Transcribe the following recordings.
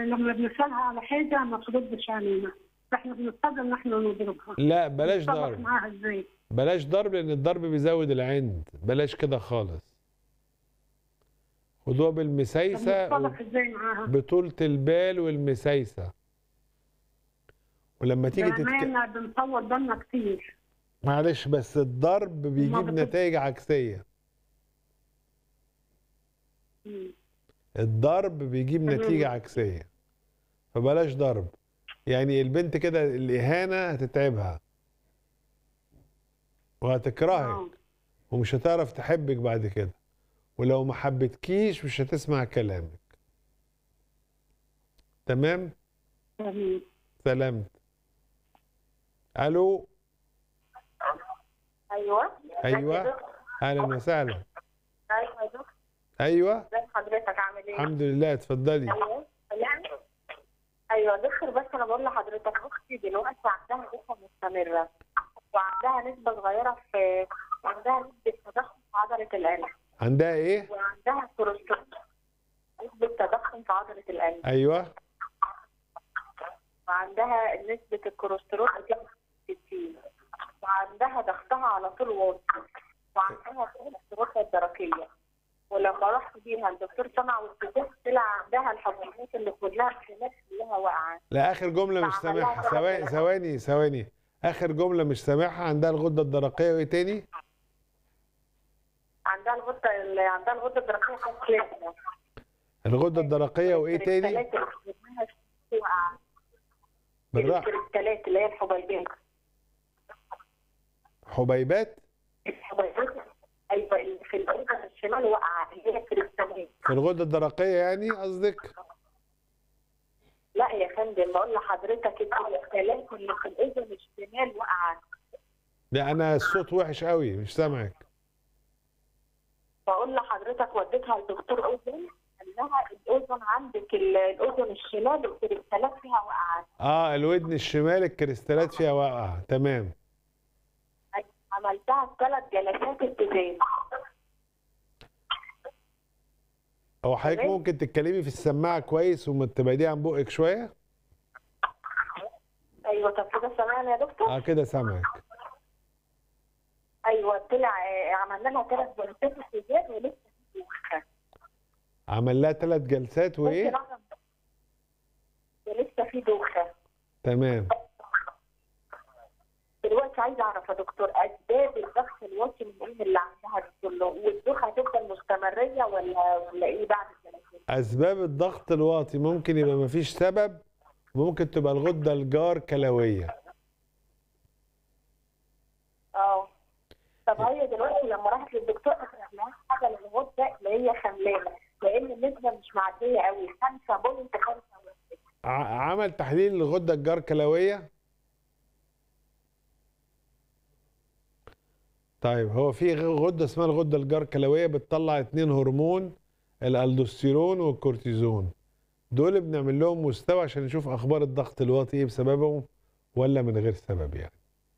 لما بنسالها على حاجه ما تردش علينا فاحنا بنضطر ان احنا نضربها لا بلاش نتصرف ضرب معاها ازاي بلاش ضرب لان الضرب بيزود العند بلاش كده خالص خدوها بالمسايسه بنتصرف ازاي معاها بطولة البال والمسايسة ولما تيجي تتك... بامانه بنطول بالنا كتير معلش بس الضرب بيجيب بت- نتائج عكسية مم. الضرب بيجيب تمام. نتيجة عكسية فبلاش ضرب يعني البنت كده الإهانة هتتعبها وهتكرهك آه. ومش هتعرف تحبك بعد كده ولو ما حبتكيش مش هتسمع كلامك تمام تمام سلامت الو ايوه ايوه اهلا وسهلا ايوه يا دكتور ايوه ازي حضرتك عامل ايه؟ الحمد لله اتفضلي ايوه سلام. ايوه يا دكتور بس انا بقول لحضرتك اختي دلوقتي عندها نسبه مستمره وعندها نسبه صغيره في عندها نسبه تضخم في عضله القلب عندها ايه وعندها كوليسترول نسبه تضخم في عضله القلب ايوه وعندها نسبه الكوليسترول بتاعت 60 وعندها ضغطها على طول واطي وعندها كوليسترول الدرقيه ولما رحت بيها الدكتور سمع والتجاه طلع عندها الحبوبات اللي كلها الخلايا كلها واقعه لا اخر جمله مش سامعها ثواني ثواني ثواني اخر جمله مش سامعها عندها الغده الدرقيه وايه تاني عندها الغده اللي عندها الغده الدرقيه كلها الغده الدرقيه وايه تاني الكريستالات اللي كلها واقعه بالراحه الكريستالات اللي هي الحبيبات حبيبات الحبيبات ايوه اللي في الاذن الشمال واقعه اللي هي الكريستالات في الغده الدرقيه يعني قصدك لا يا فندم بقول لحضرتك الكريستالات اللي في الاذن الشمال واقعه لا انا الصوت وحش قوي مش سامعك بقول لحضرتك وديتها لدكتور اذن قال لها الاذن عندك ال- الاذن الشمال الكريستالات فيها واقعه اه الودن الشمال الكريستالات فيها واقعه تمام عملتها ثلاث جلسات اتزان هو حضرتك تمام. ممكن تتكلمي في السماعه كويس وما تبعديه عن بقك شويه ايوه طب كده سامعني يا دكتور اه كده سامعك ايوه طلع آه، عملنا لها ثلاث جلسات اتزان ولسه في دوخه عمل لها ثلاث جلسات وايه ممكن أعمل- ولسه في دوخه تمام دلوقتي عايزه اعرف يا دكتور اسباب الضغط الوطي من ايه اللي عندها دي كله والدوخه هتفضل مستمريه ولا ولا ايه بعد الجلسات؟ اسباب الضغط الواطي ممكن يبقى مفيش سبب ممكن تبقى الغده الجار كلويه اه طب هي دلوقتي لما راحت للدكتور اكتشف لها حاجه للغده اللي هي خملانه لان النسبه مش معديه قوي 5.5 ع- عمل تحليل للغده الجار كلويه طيب هو في غ- غده اسمها الغده الجار كلويه بتطلع اتنين هرمون الالدوستيرون والكورتيزون دول بنعمل لهم مستوى عشان نشوف اخبار الضغط الواطي ايه بسببهم ولا من غير سبب يعني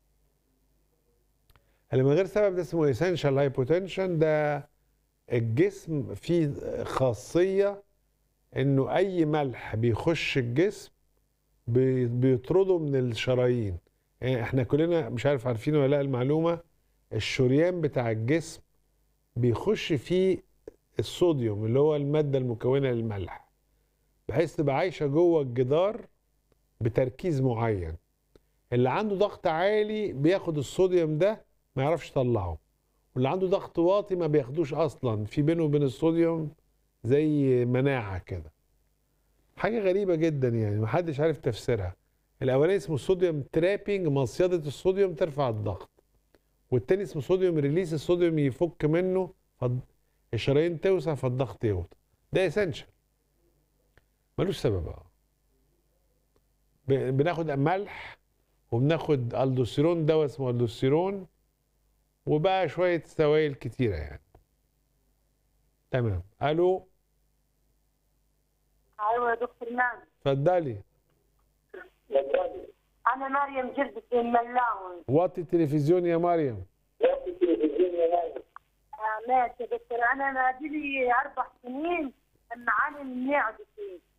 اللي من غير سبب ده اسمه essential hypotension ده الجسم فيه خاصيه انه اي ملح بيخش الجسم بي- بيطرده من الشرايين يعني احنا كلنا مش عارف عارفين ولا لا المعلومه الشريان بتاع الجسم بيخش فيه الصوديوم اللي هو الماده المكونه للملح بحيث تبقى عايشه جوه الجدار بتركيز معين اللي عنده ضغط عالي بياخد الصوديوم ده ما يعرفش يطلعه واللي عنده ضغط واطي ما بياخدوش اصلا في بينه وبين الصوديوم زي مناعه كده حاجه غريبه جدا يعني محدش عارف تفسيرها الاولاني اسمه صوديوم ترابينج مصيده الصوديوم ترفع الضغط والتاني اسمه صوديوم ريليس الصوديوم يفك منه فالض- الشرايين توسع فالضغط يوطى ده اسينشال ملوش سبب اه ب- بناخد ملح وبناخد الدوستيرون دواء اسمه الدوستيرون وبقى شويه سوائل كتيره يعني تمام الو ايوه يا دكتور نعم اتفضلي انا مريم جلدة الملاوي وطي التلفزيون يا مريم آه، ماشي يا دكتور انا ما لي اربع سنين معاني من معدتي